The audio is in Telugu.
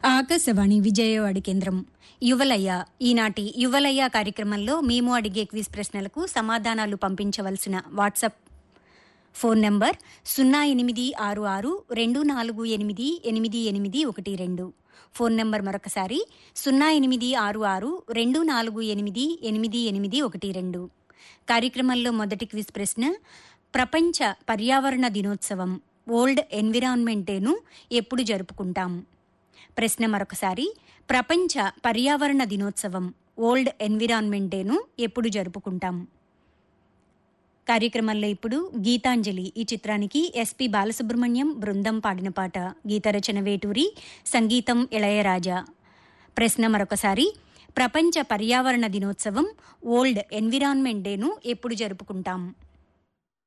ఆకాశవాణి విజయవాడ కేంద్రం యువలయ్య ఈనాటి యువలయ్య కార్యక్రమంలో మేము అడిగే క్విజ్ ప్రశ్నలకు సమాధానాలు పంపించవలసిన వాట్సాప్ ఫోన్ నంబర్ సున్నా ఎనిమిది ఆరు ఆరు రెండు నాలుగు ఎనిమిది ఎనిమిది ఎనిమిది ఒకటి రెండు ఫోన్ నంబర్ మరొకసారి సున్నా ఎనిమిది ఆరు ఆరు రెండు నాలుగు ఎనిమిది ఎనిమిది ఎనిమిది ఒకటి రెండు కార్యక్రమంలో మొదటి క్విజ్ ప్రశ్న ప్రపంచ పర్యావరణ దినోత్సవం వరల్డ్ ఎన్విరాన్మెంట్ డేను ఎప్పుడు జరుపుకుంటాం ప్రశ్న మరొకసారి ప్రపంచ పర్యావరణ దినోత్సవం వరల్డ్ ఎన్విరాన్మెంట్ డేను ఎప్పుడు జరుపుకుంటాం కార్యక్రమంలో ఇప్పుడు గీతాంజలి ఈ చిత్రానికి ఎస్పి బాలసుబ్రహ్మణ్యం బృందం పాడిన పాట గీతరచన వేటూరి సంగీతం ఇళయరాజా ప్రశ్న మరొకసారి ప్రపంచ పర్యావరణ దినోత్సవం వరల్డ్ ఎన్విరాన్మెంట్ డేను ఎప్పుడు జరుపుకుంటాం